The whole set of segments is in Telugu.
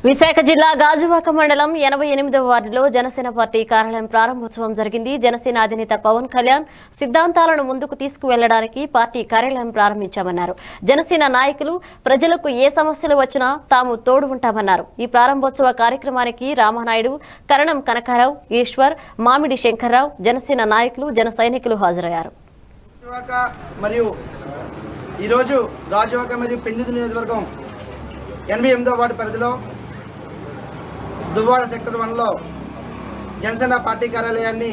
విశాఖ జిల్లా గాజువాక మండలం ఎనభై ఎనిమిదవ వార్డులో జనసేన పార్టీ కార్యాలయం ప్రారంభోత్సవం జరిగింది జనసేన అధినేత పవన్ కళ్యాణ్ సిద్ధాంతాలను ముందుకు తీసుకువెళ్లడానికి పార్టీ కార్యాలయం ప్రారంభించామన్నారు జనసేన నాయకులు ప్రజలకు ఏ సమస్యలు వచ్చినా తాము తోడు ఉంటామన్నారు ఈ ప్రారంభోత్సవ కార్యక్రమానికి రామానాయుడు కరణం కనకారావు ఈశ్వర్ మామిడి శంకర్రావు జనసేన నాయకులు జన సైనికులు హాజరయ్యారు గాజువాక మరియు ఈరోజు గాజువాక మరియు పెందుతు నియోజకవర్గం ఎనభై ఎనిమిదో వార్డు పరిధిలో దువ్వాడ సెక్టర్ వన్లో జనసేన పార్టీ కార్యాలయాన్ని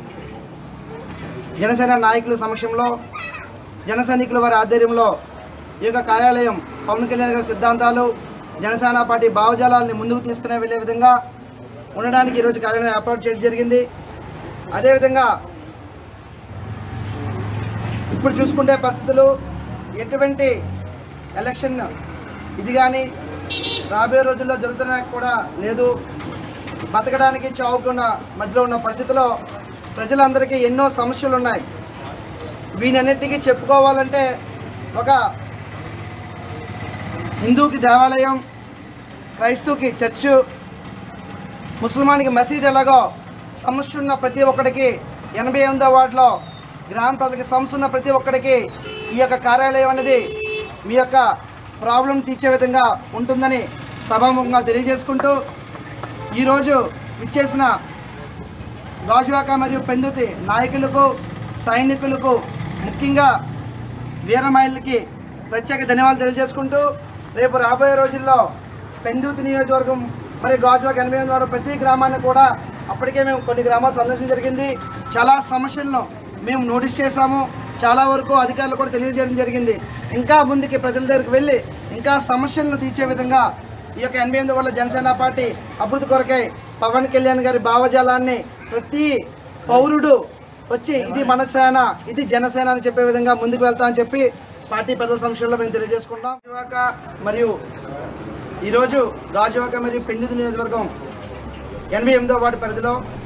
జనసేన నాయకుల సమక్షంలో జన సైనికుల వారి ఆధ్వర్యంలో ఈ యొక్క కార్యాలయం పవన్ కళ్యాణ్ గారి సిద్ధాంతాలు జనసేన పార్టీ భావజాలాన్ని ముందుకు తీసుకునే వెళ్ళే విధంగా ఉండడానికి ఈరోజు కార్యాలయం ఏర్పాటు చేయడం జరిగింది అదేవిధంగా ఇప్పుడు చూసుకుంటే పరిస్థితులు ఎటువంటి ఎలక్షన్ ఇది కానీ రాబోయే రోజుల్లో జరుగుతున్న కూడా లేదు బతకడానికి చావుకున్న మధ్యలో ఉన్న పరిస్థితిలో ప్రజలందరికీ ఎన్నో సమస్యలు ఉన్నాయి వీనన్నిటికీ చెప్పుకోవాలంటే ఒక హిందూకి దేవాలయం క్రైస్తవుకి చర్చు ముస్లిమానికి మసీద్ ఎలాగో సమస్య ఉన్న ప్రతి ఒక్కడికి ఎనభై ఎనిమిదో వార్డులో గ్రామ ప్రజలకి సమస్య ఉన్న ప్రతి ఒక్కడికి ఈ యొక్క కార్యాలయం అనేది మీ యొక్క ప్రాబ్లం తీర్చే విధంగా ఉంటుందని సభాముఖంగా తెలియజేసుకుంటూ ఈరోజు ఇచ్చేసిన గాజువాక మరియు పెందుతి నాయకులకు సైనికులకు ముఖ్యంగా వీరమహిళలకి ప్రత్యేక ధన్యవాదాలు తెలియజేసుకుంటూ రేపు రాబోయే రోజుల్లో పెందుతి నియోజకవర్గం మరి గాజువాక ఎనభై ఎనిమిది వాడు ప్రతి గ్రామాన్ని కూడా అప్పటికే మేము కొన్ని గ్రామాలు సందర్శించడం జరిగింది చాలా సమస్యలను మేము నోటీస్ చేశాము చాలా వరకు అధికారులు కూడా తెలియజేయడం జరిగింది ఇంకా ముందుకి ప్రజల దగ్గరికి వెళ్ళి ఇంకా సమస్యలను తీర్చే విధంగా ఈ యొక్క ఎనభై ఎనిమిది వల్ల జనసేన పార్టీ అభివృద్ధి కొరకై పవన్ కళ్యాణ్ గారి భావజాలాన్ని ప్రతి పౌరుడు వచ్చి ఇది మన సేన ఇది జనసేన అని చెప్పే విధంగా ముందుకు వెళ్తా అని చెప్పి పార్టీ పెద్దల సంస్థల్లో మేము తెలియజేసుకుంటాం గాజువాక మరియు ఈరోజు గాజువాక మరియు పెందుతు నియోజకవర్గం ఎనభై ఎనిమిదో వార్డు పరిధిలో